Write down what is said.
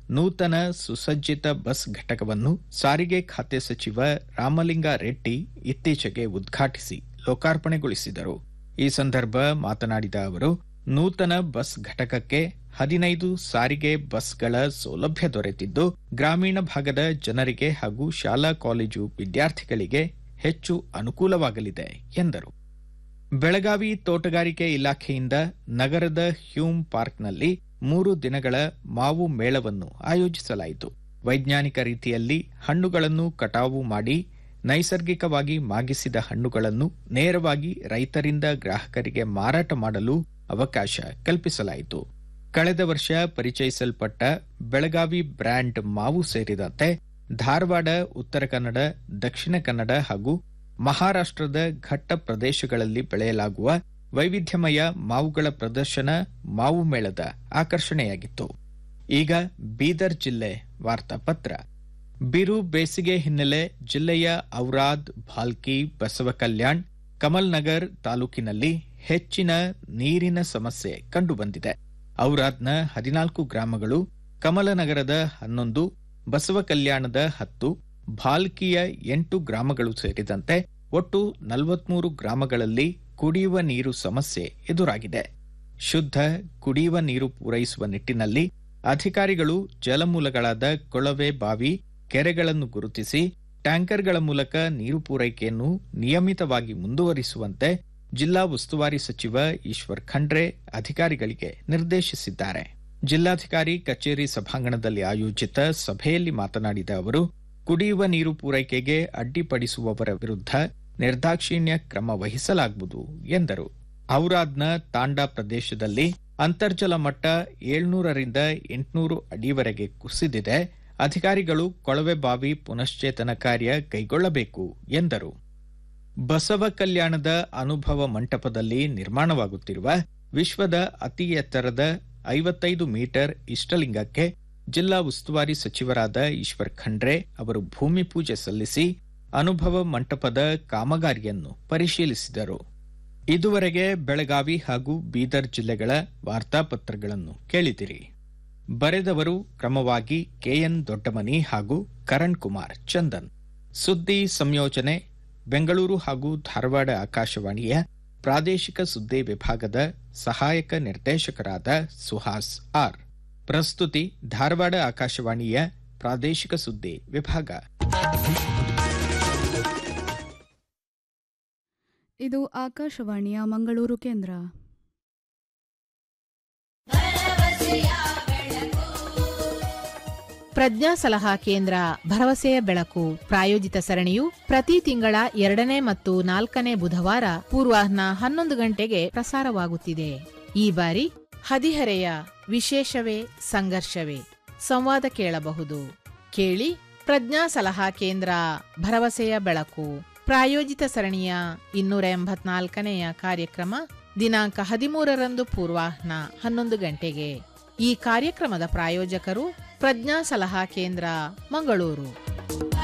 ನೂತನ ಸುಸಜ್ಜಿತ ಬಸ್ ಘಟಕವನ್ನು ಸಾರಿಗೆ ಖಾತೆ ಸಚಿವ ರಾಮಲಿಂಗ ರೆಡ್ಡಿ ಇತ್ತೀಚೆಗೆ ಉದ್ಘಾಟಿಸಿ ಲೋಕಾರ್ಪಣೆಗೊಳಿಸಿದರು ಈ ಸಂದರ್ಭ ಮಾತನಾಡಿದ ಅವರು ನೂತನ ಬಸ್ ಘಟಕಕ್ಕೆ ಹದಿನೈದು ಸಾರಿಗೆ ಬಸ್ಗಳ ಸೌಲಭ್ಯ ದೊರೆತಿದ್ದು ಗ್ರಾಮೀಣ ಭಾಗದ ಜನರಿಗೆ ಹಾಗೂ ಶಾಲಾ ಕಾಲೇಜು ವಿದ್ಯಾರ್ಥಿಗಳಿಗೆ ಹೆಚ್ಚು ಅನುಕೂಲವಾಗಲಿದೆ ಎಂದರು ಬೆಳಗಾವಿ ತೋಟಗಾರಿಕೆ ಇಲಾಖೆಯಿಂದ ನಗರದ ಹ್ಯೂಮ್ ಪಾರ್ಕ್ನಲ್ಲಿ ಮೂರು ದಿನಗಳ ಮಾವು ಮೇಳವನ್ನು ಆಯೋಜಿಸಲಾಯಿತು ವೈಜ್ಞಾನಿಕ ರೀತಿಯಲ್ಲಿ ಹಣ್ಣುಗಳನ್ನು ಕಟಾವು ಮಾಡಿ ನೈಸರ್ಗಿಕವಾಗಿ ಮಾಗಿಸಿದ ಹಣ್ಣುಗಳನ್ನು ನೇರವಾಗಿ ರೈತರಿಂದ ಗ್ರಾಹಕರಿಗೆ ಮಾರಾಟ ಮಾಡಲು ಅವಕಾಶ ಕಲ್ಪಿಸಲಾಯಿತು ಕಳೆದ ವರ್ಷ ಪರಿಚಯಿಸಲ್ಪಟ್ಟ ಬೆಳಗಾವಿ ಬ್ರ್ಯಾಂಡ್ ಮಾವು ಸೇರಿದಂತೆ ಧಾರವಾಡ ಉತ್ತರ ಕನ್ನಡ ದಕ್ಷಿಣ ಕನ್ನಡ ಹಾಗೂ ಮಹಾರಾಷ್ಟ್ರದ ಘಟ್ಟ ಪ್ರದೇಶಗಳಲ್ಲಿ ಬೆಳೆಯಲಾಗುವ ವೈವಿಧ್ಯಮಯ ಮಾವುಗಳ ಪ್ರದರ್ಶನ ಮಾವು ಮೇಳದ ಆಕರ್ಷಣೆಯಾಗಿತ್ತು ಈಗ ಬೀದರ್ ಜಿಲ್ಲೆ ವಾರ್ತಾಪತ್ರ ಬಿರು ಬೇಸಿಗೆ ಹಿನ್ನೆಲೆ ಜಿಲ್ಲೆಯ ಔರಾದ್ ಭಾಲ್ಕಿ ಬಸವಕಲ್ಯಾಣ್ ಕಮಲ್ ನಗರ್ ತಾಲೂಕಿನಲ್ಲಿ ಹೆಚ್ಚಿನ ನೀರಿನ ಸಮಸ್ಯೆ ಕಂಡುಬಂದಿದೆ ಔರಾದ್ನ ಹದಿನಾಲ್ಕು ಗ್ರಾಮಗಳು ಕಮಲನಗರದ ಹನ್ನೊಂದು ಬಸವ ಕಲ್ಯಾಣದ ಹತ್ತು ಭಾಲ್ಕಿಯ ಎಂಟು ಗ್ರಾಮಗಳು ಸೇರಿದಂತೆ ಒಟ್ಟು ನಲವತ್ಮೂರು ಗ್ರಾಮಗಳಲ್ಲಿ ಕುಡಿಯುವ ನೀರು ಸಮಸ್ಯೆ ಎದುರಾಗಿದೆ ಶುದ್ಧ ಕುಡಿಯುವ ನೀರು ಪೂರೈಸುವ ನಿಟ್ಟಿನಲ್ಲಿ ಅಧಿಕಾರಿಗಳು ಜಲಮೂಲಗಳಾದ ಕೊಳವೆ ಬಾವಿ ಕೆರೆಗಳನ್ನು ಗುರುತಿಸಿ ಟ್ಯಾಂಕರ್ಗಳ ಮೂಲಕ ನೀರು ಪೂರೈಕೆಯನ್ನು ನಿಯಮಿತವಾಗಿ ಮುಂದುವರಿಸುವಂತೆ ಜಿಲ್ಲಾ ಉಸ್ತುವಾರಿ ಸಚಿವ ಈಶ್ವರ್ ಖಂಡ್ರೆ ಅಧಿಕಾರಿಗಳಿಗೆ ನಿರ್ದೇಶಿಸಿದ್ದಾರೆ ಜಿಲ್ಲಾಧಿಕಾರಿ ಕಚೇರಿ ಸಭಾಂಗಣದಲ್ಲಿ ಆಯೋಜಿತ ಸಭೆಯಲ್ಲಿ ಮಾತನಾಡಿದ ಅವರು ಕುಡಿಯುವ ನೀರು ಪೂರೈಕೆಗೆ ಅಡ್ಡಿಪಡಿಸುವವರ ವಿರುದ್ಧ ನಿರ್ದಾಕ್ಷಿಣ್ಯ ಕ್ರಮ ವಹಿಸಲಾಗುವುದು ಎಂದರು ಔರಾದ್ನ ತಾಂಡಾ ಪ್ರದೇಶದಲ್ಲಿ ಅಂತರ್ಜಲ ಮಟ್ಟ ಏಳ್ನೂರರಿಂದ ಎಂಟುನೂರು ಅಡಿವರೆಗೆ ಕುಸಿದಿದೆ ಅಧಿಕಾರಿಗಳು ಕೊಳವೆ ಬಾವಿ ಪುನಶ್ಚೇತನ ಕಾರ್ಯ ಕೈಗೊಳ್ಳಬೇಕು ಎಂದರು ಬಸವ ಕಲ್ಯಾಣದ ಅನುಭವ ಮಂಟಪದಲ್ಲಿ ನಿರ್ಮಾಣವಾಗುತ್ತಿರುವ ವಿಶ್ವದ ಅತಿ ಎತ್ತರದ ಐವತ್ತೈದು ಮೀಟರ್ ಇಷ್ಟಲಿಂಗಕ್ಕೆ ಜಿಲ್ಲಾ ಉಸ್ತುವಾರಿ ಸಚಿವರಾದ ಈಶ್ವರ್ ಖಂಡ್ರೆ ಅವರು ಭೂಮಿ ಪೂಜೆ ಸಲ್ಲಿಸಿ ಅನುಭವ ಮಂಟಪದ ಕಾಮಗಾರಿಯನ್ನು ಪರಿಶೀಲಿಸಿದರು ಇದುವರೆಗೆ ಬೆಳಗಾವಿ ಹಾಗೂ ಬೀದರ್ ಜಿಲ್ಲೆಗಳ ವಾರ್ತಾಪತ್ರಗಳನ್ನು ಕೇಳಿದಿರಿ ಬರೆದವರು ಕ್ರಮವಾಗಿ ಕೆಎನ್ ದೊಡ್ಡಮನಿ ಹಾಗೂ ಕರಣ್ ಕುಮಾರ್ ಚಂದನ್ ಸುದ್ದಿ ಸಂಯೋಜನೆ ಬೆಂಗಳೂರು ಹಾಗೂ ಧಾರವಾಡ ಆಕಾಶವಾಣಿಯ ಪ್ರಾದೇಶಿಕ ಸುದ್ದಿ ವಿಭಾಗದ ಸಹಾಯಕ ನಿರ್ದೇಶಕರಾದ ಸುಹಾಸ್ ಆರ್ ಪ್ರಸ್ತುತಿ ಧಾರವಾಡ ಆಕಾಶವಾಣಿಯ ಪ್ರಾದೇಶಿಕ ಸುದ್ದಿ ವಿಭಾಗ ಇದು ಆಕಾಶವಾಣಿಯ ಮಂಗಳೂರು ಕೇಂದ್ರ ಪ್ರಜ್ಞಾ ಸಲಹಾ ಕೇಂದ್ರ ಭರವಸೆಯ ಬೆಳಕು ಪ್ರಾಯೋಜಿತ ಸರಣಿಯು ಪ್ರತಿ ತಿಂಗಳ ಎರಡನೇ ಮತ್ತು ನಾಲ್ಕನೇ ಬುಧವಾರ ಪೂರ್ವಾಹ್ನ ಹನ್ನೊಂದು ಗಂಟೆಗೆ ಪ್ರಸಾರವಾಗುತ್ತಿದೆ ಈ ಬಾರಿ ಹದಿಹರೆಯ ವಿಶೇಷವೇ ಸಂಘರ್ಷವೇ ಸಂವಾದ ಕೇಳಬಹುದು ಕೇಳಿ ಪ್ರಜ್ಞಾ ಸಲಹಾ ಕೇಂದ್ರ ಭರವಸೆಯ ಬೆಳಕು ಪ್ರಾಯೋಜಿತ ಸರಣಿಯ ಇನ್ನೂರ ಎಂಬತ್ನಾಲ್ಕನೆಯ ಕಾರ್ಯಕ್ರಮ ದಿನಾಂಕ ಹದಿಮೂರರಂದು ಪೂರ್ವಾಹ್ನ ಹನ್ನೊಂದು ಗಂಟೆಗೆ ಈ ಕಾರ್ಯಕ್ರಮದ ಪ್ರಾಯೋಜಕರು ಪ್ರಜ್ಞಾ ಸಲಹಾ ಕೇಂದ್ರ ಮಂಗಳೂರು